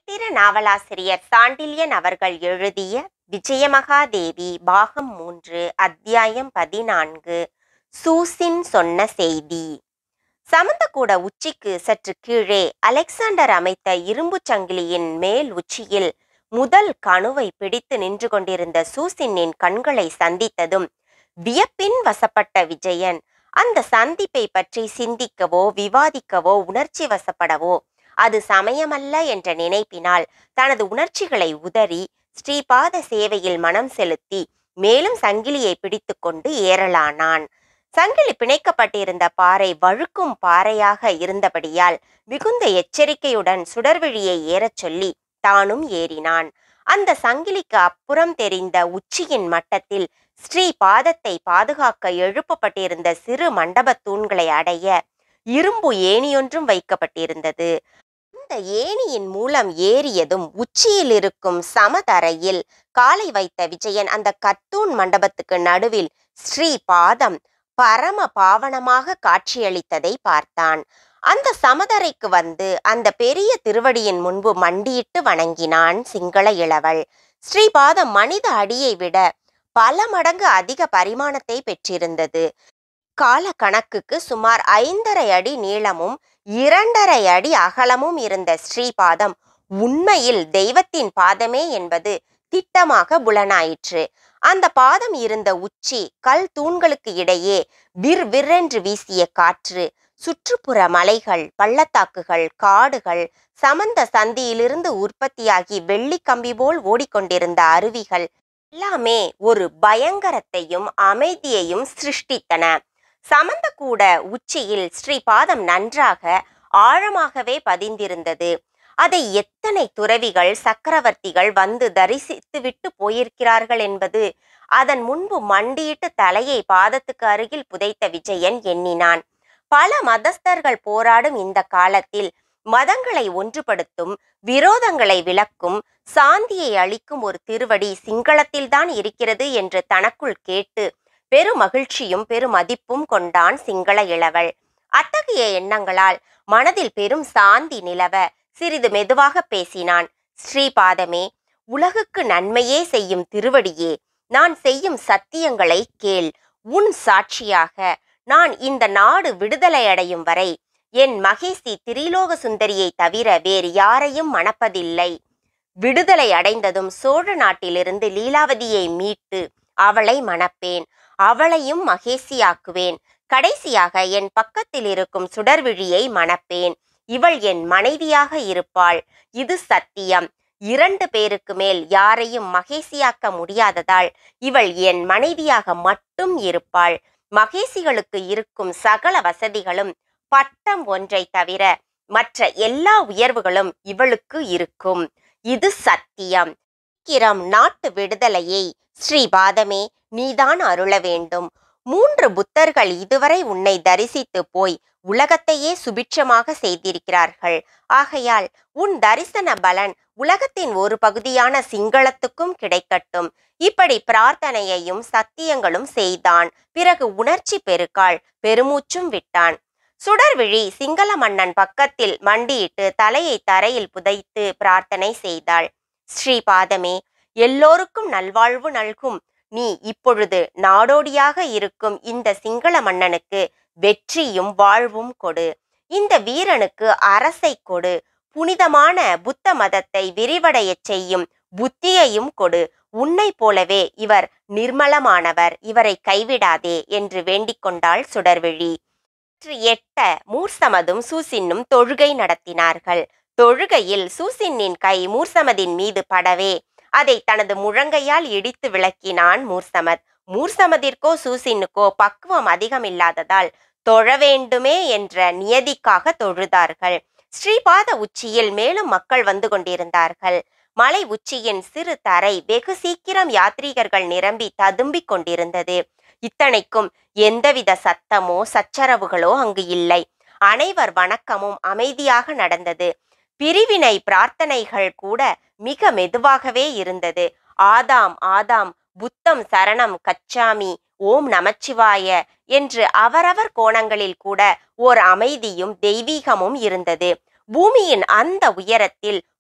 சரித்திர நாவலாசிரியர் சாண்டில்யன் அவர்கள் எழுதிய விஜயமகாதேவி பாகம் மூன்று அத்தியாயம் பதினான்கு சூசின் சொன்ன செய்தி சமந்தக்கூட உச்சிக்கு சற்று கீழே அலெக்சாண்டர் அமைத்த இரும்புச் சங்கிலியின் மேல் உச்சியில் முதல் கணுவை பிடித்து நின்று கொண்டிருந்த சூசினின் கண்களை சந்தித்ததும் வியப்பின் வசப்பட்ட விஜயன் அந்த சந்திப்பை பற்றி சிந்திக்கவோ விவாதிக்கவோ உணர்ச்சி வசப்படவோ அது சமயமல்ல என்ற நினைப்பினால் தனது உணர்ச்சிகளை உதறி ஸ்ரீபாத சேவையில் மனம் செலுத்தி மேலும் சங்கிலியை பிடித்துக்கொண்டு ஏறலானான் சங்கிலி பிணைக்கப்பட்டிருந்த பாறை வழுக்கும் பாறையாக இருந்தபடியால் மிகுந்த எச்சரிக்கையுடன் சுடர்விழியை ஏறச் சொல்லி தானும் ஏறினான் அந்த சங்கிலிக்கு அப்புறம் தெரிந்த உச்சியின் மட்டத்தில் ஸ்ரீ பாதத்தை பாதுகாக்க எழுப்பப்பட்டிருந்த சிறு மண்டபத் தூண்களை அடைய இரும்பு ஏணியொன்றும் வைக்கப்பட்டிருந்தது அந்த ஏணியின் மூலம் ஏறியதும் உச்சியில் இருக்கும் சமதரையில் காலை வைத்த விஜயன் அந்த கத்தூன் மண்டபத்துக்கு நடுவில் ஸ்ரீ பாதம் பரம பாவனமாக காட்சியளித்ததை பார்த்தான் அந்த சமதரைக்கு வந்து அந்த பெரிய திருவடியின் முன்பு மண்டியிட்டு வணங்கினான் சிங்கள இளவல் ஸ்ரீபாதம் மனித அடியை விட பல மடங்கு அதிக பரிமாணத்தை பெற்றிருந்தது கால கணக்குக்கு சுமார் ஐந்தரை அடி நீளமும் இரண்டரை அடி அகலமும் இருந்த ஸ்ரீபாதம் உண்மையில் தெய்வத்தின் பாதமே என்பது திட்டமாக புலனாயிற்று அந்த பாதம் இருந்த உச்சி கல் தூண்களுக்கு இடையே விர் விற்றென்று வீசிய காற்று சுற்றுப்புற மலைகள் பள்ளத்தாக்குகள் காடுகள் சமந்த சந்தியிலிருந்து உற்பத்தியாகி வெள்ளி கம்பி போல் ஓடிக்கொண்டிருந்த அருவிகள் எல்லாமே ஒரு பயங்கரத்தையும் அமைதியையும் சிருஷ்டித்தன சமந்த கூட உச்சியில் ஸ்ரீபாதம் நன்றாக ஆழமாகவே பதிந்திருந்தது அதை எத்தனை துறவிகள் சக்கரவர்த்திகள் வந்து தரிசித்துவிட்டு போயிருக்கிறார்கள் என்பது அதன் முன்பு மண்டியிட்டு தலையை பாதத்துக்கு அருகில் புதைத்த விஜயன் எண்ணினான் பல மதஸ்தர்கள் போராடும் இந்த காலத்தில் மதங்களை ஒன்றுபடுத்தும் விரோதங்களை விளக்கும் சாந்தியை அளிக்கும் ஒரு திருவடி சிங்களத்தில்தான் இருக்கிறது என்று தனக்குள் கேட்டு பெரு மகிழ்ச்சியும் பெரு மதிப்பும் கொண்டான் சிங்கள இளவல் அத்தகைய எண்ணங்களால் மனதில் பெரும் சாந்தி நிலவ சிறிது மெதுவாக பேசினான் ஸ்ரீபாதமே உலகுக்கு நன்மையே செய்யும் திருவடியே நான் செய்யும் சத்தியங்களை கேள் உன் சாட்சியாக நான் இந்த நாடு விடுதலை அடையும் வரை என் மகேசி திரிலோக சுந்தரியை தவிர வேறு யாரையும் மணப்பதில்லை விடுதலை அடைந்ததும் சோழ நாட்டிலிருந்து லீலாவதியை மீட்டு அவளை மணப்பேன் அவளையும் மகேசியாக்குவேன் கடைசியாக என் பக்கத்தில் இருக்கும் சுடர்விழியை மணப்பேன் இவள் என் மனைவியாக இருப்பாள் இது சத்தியம் இரண்டு பேருக்கு மேல் யாரையும் மகேசியாக்க முடியாததால் இவள் என் மனைவியாக மட்டும் இருப்பாள் மகேசிகளுக்கு இருக்கும் சகல வசதிகளும் பட்டம் ஒன்றை தவிர மற்ற எல்லா உயர்வுகளும் இவளுக்கு இருக்கும் இது சத்தியம் கிரம் நாட்டு விடுதலையை ஸ்ரீபாதமே நீதான் அருள வேண்டும் மூன்று புத்தர்கள் இதுவரை உன்னை தரிசித்து போய் உலகத்தையே சுபிட்சமாக செய்திருக்கிறார்கள் ஆகையால் உன் தரிசன பலன் உலகத்தின் ஒரு பகுதியான சிங்களத்துக்கும் கிடைக்கட்டும் இப்படி பிரார்த்தனையையும் சத்தியங்களும் செய்தான் பிறகு உணர்ச்சி பெருக்காள் பெருமூச்சும் விட்டான் சுடர்விழி சிங்கள மன்னன் பக்கத்தில் மண்டியிட்டு தலையை தரையில் புதைத்து பிரார்த்தனை செய்தாள் ஸ்ரீபாதமே எல்லோருக்கும் நல்வாழ்வு நல்கும் நீ இப்பொழுது நாடோடியாக இருக்கும் இந்த சிங்கள மன்னனுக்கு வெற்றியும் வாழ்வும் கொடு இந்த வீரனுக்கு அரசை கொடு புனிதமான புத்த மதத்தை விரிவடையச் செய்யும் புத்தியையும் கொடு உன்னை போலவே இவர் நிர்மலமானவர் இவரை கைவிடாதே என்று வேண்டிக் கொண்டாள் சுடர்விழி எட்ட மூர்சமதும் சூசின்னும் தொழுகை நடத்தினார்கள் தொழுகையில் சூசின்னின் கை மூர்சமதின் மீது படவே அதை தனது முழங்கையால் இடித்து விளக்கினான் மூர்சமத் மூர்சமதிற்கோ சூசினுக்கோ பக்குவம் அதிகம் இல்லாததால் தொழ வேண்டுமே என்ற நியதிக்காக தொழுதார்கள் ஸ்ரீபாத உச்சியில் மேலும் மக்கள் வந்து கொண்டிருந்தார்கள் மலை உச்சியின் சிறு தரை வெகு சீக்கிரம் யாத்ரீகர்கள் நிரம்பி ததும்பிக் கொண்டிருந்தது இத்தனைக்கும் எந்தவித சத்தமோ சச்சரவுகளோ அங்கு இல்லை அனைவர் வணக்கமும் அமைதியாக நடந்தது பிரிவினை பிரார்த்தனைகள் கூட மிக மெதுவாகவே இருந்தது ஆதாம் ஆதாம் புத்தம் சரணம் கச்சாமி ஓம் நமச்சிவாய என்று அவரவர் கோணங்களில் கூட ஓர் அமைதியும் தெய்வீகமும் இருந்தது பூமியின் அந்த உயரத்தில்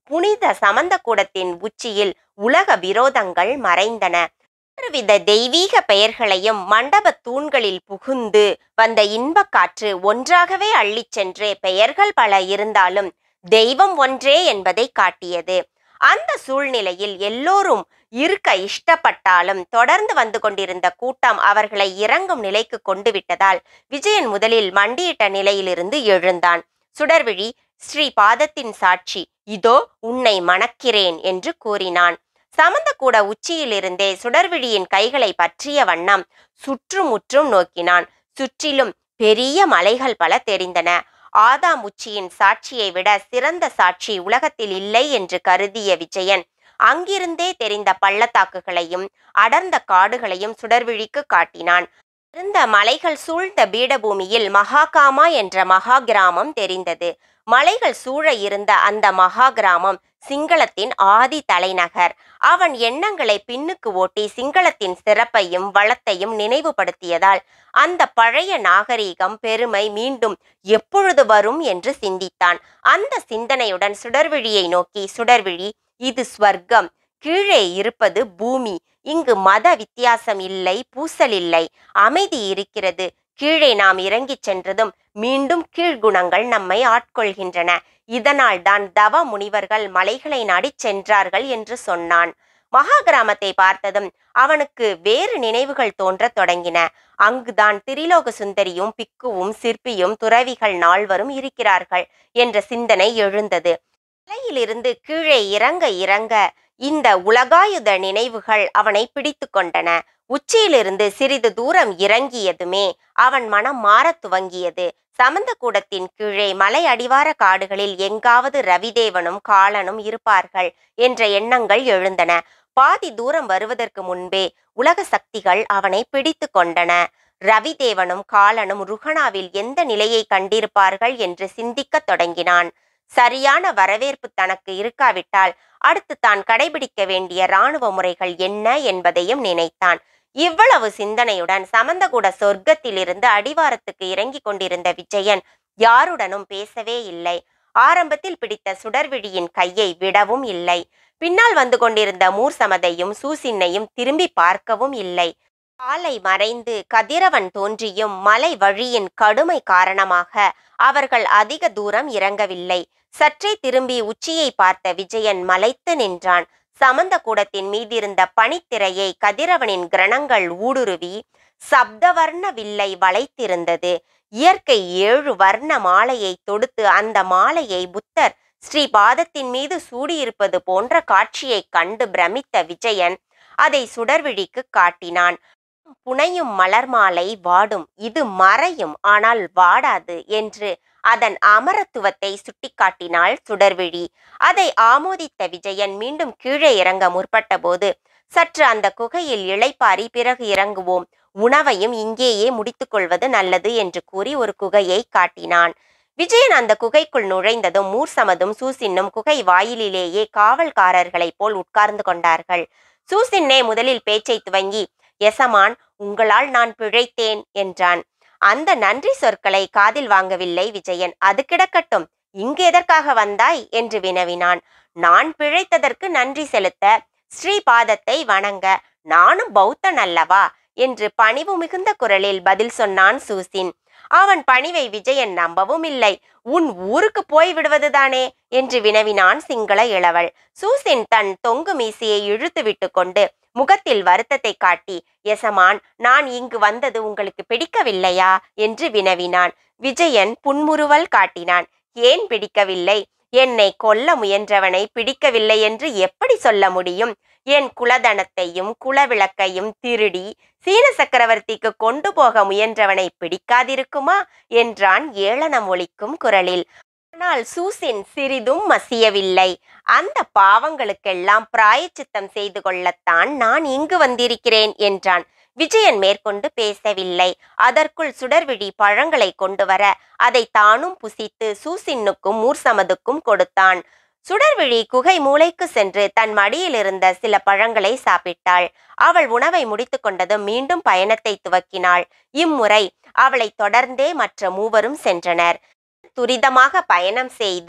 புனித சமந்தக்கூடத்தின் உச்சியில் உலக விரோதங்கள் மறைந்தன ஒருவித தெய்வீக பெயர்களையும் மண்டப தூண்களில் புகுந்து வந்த இன்பக் காற்று ஒன்றாகவே அள்ளிச் சென்று பெயர்கள் பல இருந்தாலும் தெய்வம் ஒன்றே என்பதை காட்டியது அந்த சூழ்நிலையில் எல்லோரும் இருக்க இஷ்டப்பட்டாலும் தொடர்ந்து வந்து கொண்டிருந்த கூட்டம் அவர்களை இறங்கும் நிலைக்கு கொண்டு விட்டதால் விஜயன் முதலில் மண்டியிட்ட நிலையிலிருந்து எழுந்தான் சுடர்விழி ஸ்ரீ பாதத்தின் சாட்சி இதோ உன்னை மணக்கிறேன் என்று கூறினான் சமந்தக்கூட உச்சியிலிருந்தே சுடர்விழியின் கைகளை பற்றிய வண்ணம் சுற்றுமுற்றும் நோக்கினான் சுற்றிலும் பெரிய மலைகள் பல தெரிந்தன ஆதாம் உச்சியின் சாட்சியை விட சிறந்த சாட்சி உலகத்தில் இல்லை என்று கருதிய விஜயன் அங்கிருந்தே தெரிந்த பள்ளத்தாக்குகளையும் அடர்ந்த காடுகளையும் சுடர்விழிக்கு காட்டினான் இருந்த மலைகள் சூழ்ந்த பீடபூமியில் மகாகாமா என்ற மகா கிராமம் தெரிந்தது மலைகள் சூழ இருந்த அந்த மகா கிராமம் சிங்களத்தின் ஆதி தலைநகர் அவன் எண்ணங்களை பின்னுக்கு ஓட்டி சிங்களத்தின் சிறப்பையும் வளத்தையும் நினைவுபடுத்தியதால் அந்த பழைய நாகரீகம் பெருமை மீண்டும் எப்பொழுது வரும் என்று சிந்தித்தான் அந்த சிந்தனையுடன் சுடர்விழியை நோக்கி சுடர்விழி இது ஸ்வர்க்கம் கீழே இருப்பது பூமி இங்கு மத வித்தியாசம் இல்லை பூசல் இல்லை அமைதி இருக்கிறது கீழே நாம் இறங்கிச் சென்றதும் மீண்டும் கீழ்குணங்கள் நம்மை ஆட்கொள்கின்றன இதனால் தான் தவ முனிவர்கள் மலைகளை நாடிச் சென்றார்கள் என்று சொன்னான் மகா கிராமத்தை பார்த்ததும் அவனுக்கு வேறு நினைவுகள் தோன்றத் தொடங்கின அங்குதான் திரிலோக சுந்தரியும் பிக்குவும் சிற்பியும் துறவிகள் நால்வரும் இருக்கிறார்கள் என்ற சிந்தனை எழுந்தது மலையிலிருந்து கீழே இறங்க இறங்க இந்த உலகாயுத நினைவுகள் அவனை பிடித்து கொண்டன உச்சியிலிருந்து சிறிது தூரம் இறங்கியதுமே அவன் மனம் மாறத் துவங்கியது சமந்தக்கூடத்தின் கீழே மலை அடிவார காடுகளில் எங்காவது ரவிதேவனும் காலனும் இருப்பார்கள் என்ற எண்ணங்கள் எழுந்தன பாதி தூரம் வருவதற்கு முன்பே உலக சக்திகள் அவனை பிடித்து கொண்டன ரவிதேவனும் காலனும் ருகனாவில் எந்த நிலையை கண்டிருப்பார்கள் என்று சிந்திக்கத் தொடங்கினான் சரியான வரவேற்பு தனக்கு இருக்காவிட்டால் அடுத்து தான் கடைபிடிக்க வேண்டிய இராணுவ முறைகள் என்ன என்பதையும் நினைத்தான் இவ்வளவு சிந்தனையுடன் சமந்தகுட சொர்க்கத்திலிருந்து அடிவாரத்துக்கு இறங்கிக் கொண்டிருந்த விஜயன் யாருடனும் பேசவே இல்லை ஆரம்பத்தில் பிடித்த சுடர்விழியின் கையை விடவும் இல்லை பின்னால் வந்து கொண்டிருந்த மூர்சமதையும் சூசின்னையும் திரும்பி பார்க்கவும் இல்லை காலை மறைந்து கதிரவன் தோன்றியும் மலை வழியின் கடுமை காரணமாக அவர்கள் அதிக தூரம் இறங்கவில்லை சற்றே திரும்பி உச்சியை பார்த்த விஜயன் மலைத்து நின்றான் சமந்த கூடத்தின் மீதிருந்த பனித்திரையை கதிரவனின் கிரணங்கள் ஊடுருவி சப்தவர்ண வில்லை வளைத்திருந்தது இயற்கை ஏழு வர்ண மாலையை தொடுத்து அந்த மாலையை புத்தர் ஸ்ரீ பாதத்தின் மீது சூடியிருப்பது போன்ற காட்சியைக் கண்டு பிரமித்த விஜயன் அதை சுடர்விழிக்கு காட்டினான் புனையும் மலர் மாலை வாடும் இது மறையும் ஆனால் வாடாது என்று அதன் அமரத்துவத்தை சுட்டிக்காட்டினாள் சுடர்விழி அதை ஆமோதித்த விஜயன் மீண்டும் கீழே இறங்க முற்பட்டபோது சற்று அந்த குகையில் இளைப்பாரி பிறகு இறங்குவோம் உணவையும் இங்கேயே முடித்துக்கொள்வது நல்லது என்று கூறி ஒரு குகையை காட்டினான் விஜயன் அந்த குகைக்குள் நுழைந்ததும் மூர்சமதும் சூசின்னும் குகை வாயிலிலேயே காவல்காரர்களைப் போல் உட்கார்ந்து கொண்டார்கள் சூசின்னே முதலில் பேச்சை துவங்கி எசமான் உங்களால் நான் பிழைத்தேன் என்றான் அந்த நன்றி சொற்களை காதில் வாங்கவில்லை விஜயன் அது கிடக்கட்டும் இங்கு எதற்காக வந்தாய் என்று வினவினான் நான் பிழைத்ததற்கு நன்றி செலுத்த ஸ்ரீபாதத்தை வணங்க நானும் பௌத்தன் அல்லவா என்று பணிவு மிகுந்த குரலில் பதில் சொன்னான் சூசின் அவன் பணிவை விஜயன் நம்பவும் இல்லை உன் ஊருக்கு போய் விடுவதுதானே என்று வினவினான் சிங்கள இளவல் சூசின் தன் தொங்கு மீசையை இழுத்து விட்டு கொண்டு முகத்தில் வருத்தத்தை காட்டி எசமான் நான் இங்கு வந்தது உங்களுக்கு பிடிக்கவில்லையா என்று வினவினான் விஜயன் புன்முறுவல் காட்டினான் ஏன் பிடிக்கவில்லை என்னை கொல்ல முயன்றவனை பிடிக்கவில்லை என்று எப்படி சொல்ல முடியும் என் குலதனத்தையும் குலவிளக்கையும் திருடி சீன சக்கரவர்த்திக்கு கொண்டு போக முயன்றவனை பிடிக்காதிருக்குமா என்றான் ஏளனம் ஒலிக்கும் குரலில் ஆனால் சூசின் சிறிதும் மசியவில்லை அந்த பாவங்களுக்கெல்லாம் பிராயச்சித்தம் செய்து கொள்ளத்தான் நான் இங்கு வந்திருக்கிறேன் என்றான் விஜயன் மேற்கொண்டு பேசவில்லை அதற்குள் சுடர்விழி பழங்களை கொண்டு வர அதை தானும் புசித்து சூசின்னுக்கும் மூர்சமதுக்கும் கொடுத்தான் சுடர்விழி குகை மூளைக்கு சென்று தன் மடியில் இருந்த சில பழங்களை சாப்பிட்டாள் அவள் உணவை முடித்து கொண்டதும் மீண்டும் பயணத்தை துவக்கினாள் இம்முறை அவளை தொடர்ந்தே மற்ற மூவரும் சென்றனர் துரிதமாக பயணம் செய்தும்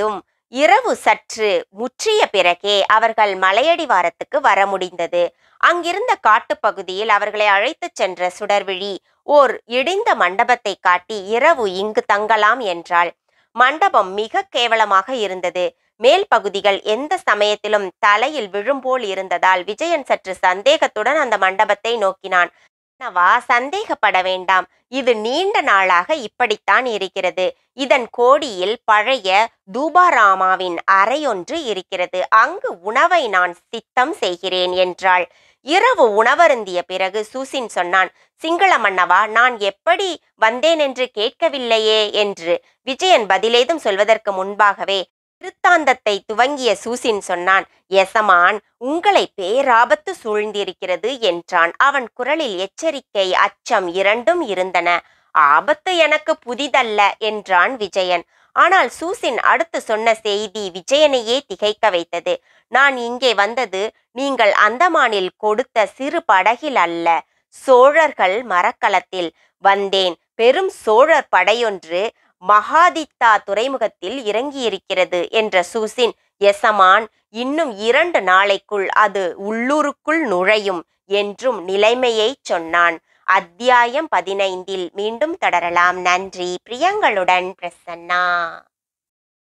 இரவு சற்று முற்றிய பிறகே அவர்கள் மலையடிவாரத்துக்கு வர முடிந்தது அங்கிருந்த காட்டுப்பகுதியில் அவர்களை அழைத்துச் சென்ற சுடர்விழி ஓர் இடிந்த மண்டபத்தை காட்டி இரவு இங்கு தங்கலாம் என்றாள் மண்டபம் மிக கேவலமாக இருந்தது மேல் பகுதிகள் எந்த சமயத்திலும் தலையில் விழும்போல் இருந்ததால் விஜயன் சற்று சந்தேகத்துடன் அந்த மண்டபத்தை நோக்கினான் நவா சந்தேகப்பட வேண்டாம் இது நீண்ட நாளாக இப்படித்தான் இருக்கிறது இதன் கோடியில் பழைய தூபாராமாவின் அறையொன்று இருக்கிறது அங்கு உணவை நான் சித்தம் செய்கிறேன் என்றாள் இரவு உணவருந்திய பிறகு சூசின் சொன்னான் சிங்கள மன்னவா நான் எப்படி வந்தேன் என்று கேட்கவில்லையே என்று விஜயன் பதிலேதும் சொல்வதற்கு முன்பாகவே திருத்தாந்தத்தை துவங்கிய சூசின் சொன்னான் எசமான் உங்களை பேராபத்து சூழ்ந்திருக்கிறது என்றான் அவன் குரலில் எச்சரிக்கை அச்சம் இரண்டும் இருந்தன ஆபத்து எனக்கு புதிதல்ல என்றான் விஜயன் ஆனால் சூசின் அடுத்து சொன்ன செய்தி விஜயனையே திகைக்க வைத்தது நான் இங்கே வந்தது நீங்கள் அந்தமானில் கொடுத்த சிறு படகில் அல்ல சோழர்கள் மரக்கலத்தில் வந்தேன் பெரும் சோழர் படையொன்று மகாதித்தா துறைமுகத்தில் இறங்கியிருக்கிறது என்ற சூசின் எசமான் இன்னும் இரண்டு நாளைக்குள் அது உள்ளூருக்குள் நுழையும் என்றும் நிலைமையை சொன்னான் அத்தியாயம் பதினைந்தில் மீண்டும் தொடரலாம் நன்றி பிரியங்களுடன் பிரசன்னா